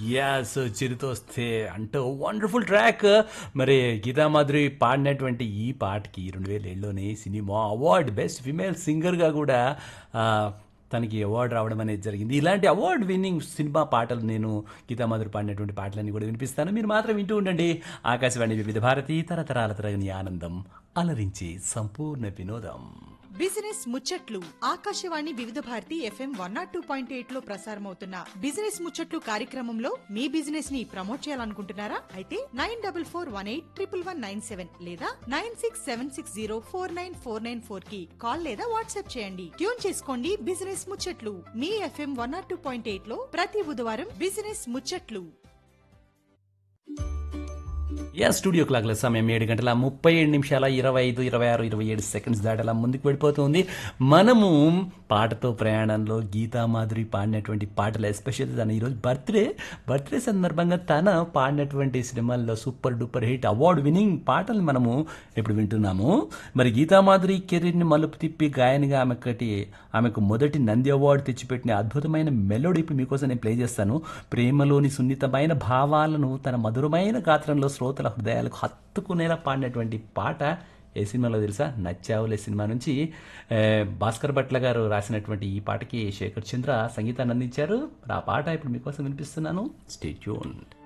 as చిరుతోస్తే అంటే wonderful track మరి గీతామాధురి పాడినటువంటి ఈ పాటకి రెండు వేల ఏడులోనే సినిమా అవార్డ్ బెస్ట్ ఫిమేల్ సింగర్గా కూడా ఆ, తనకి అవార్డు రావడం అనేది జరిగింది ఇలాంటి అవార్డ్ విన్నింగ్ సినిమా పాటలు నేను గీతామాధురి పాడినటువంటి పాటలన్నీ కూడా వినిపిస్తాను మీరు మాత్రం వింటూ ఉండండి ఆకాశవాణి వివిధ భారతి తరతరాల తరగని ఆనందం అలరించి సంపూర్ణ వినోదం బిజినెస్ ముచ్చట్లు Akashvani Vividh Bharati FM one nought two point eight లో ప్రసారమవుతున్న బిజినెస్ ముచ్చట్లు కార్యక్రమంలో మీ బిజినెస్ ని ప్రమోట్ చేయాలనుకుంటున్నారా అయితే nine double four one eight triple one nine seven లేదా nine six seven six zero four nine four nine four కి కాల్ లేదా వాట్సాప్ చేయండి ట్యూన్ చేసుకోండి బిజినెస్ ముచ్చట్లు మీ FM one nought two point eight లో ప్రతి బుధవారం బిజినెస్ ముచ్చట్లు యా స్టూడియో క్లాక్ల సమయం ఏడు గంటల ముప్పై ఏడు నిమిషాల ఇరవై ఐదు ఇరవై ఆరు ఇరవై ఏడు సెకండ్స్ దాటలా ముందుకు వెళ్ళిపోతుంది మనము పాటతో ప్రయాణంలో గీతామాధురి పాడినటువంటి పాటలు ఎస్పెషల్ తన ఈరోజు బర్త్డే బర్త్డే సందర్భంగా తన పాడినటువంటి సినిమాల్లో super duper hit award winning పాటలు మనము ఇప్పుడు వింటున్నాము మరి గీతామాధురి కెరీర్ని మలుపు తిప్పి గాయనిగా ఆమెకటి ఆమెకు మొదటి నంది అవార్డు తెచ్చిపెట్టిన అద్భుతమైన మెలోడీ ఇప్పుడు మీకోసం నేను ప్లే చేస్తాను ప్రేమలోని సున్నితమైన భావాలను తన మధురమైన గాత్రంలో శ్రోతల హృదయాలకు హత్తుకునేలా పాడినటువంటి పాట ఏ సినిమాలో తెలుసా నచ్చావులే సినిమా నుంచి ఏ, భాస్కర్ భట్ల గారు రాసినటువంటి ఈ పాటకి శేఖర్ చంద్ర సంగీతాన్ని అందించారు ఆ పాట ఇప్పుడు మీకోసం వినిపిస్తున్నాను స్టే ట్యూన్డ్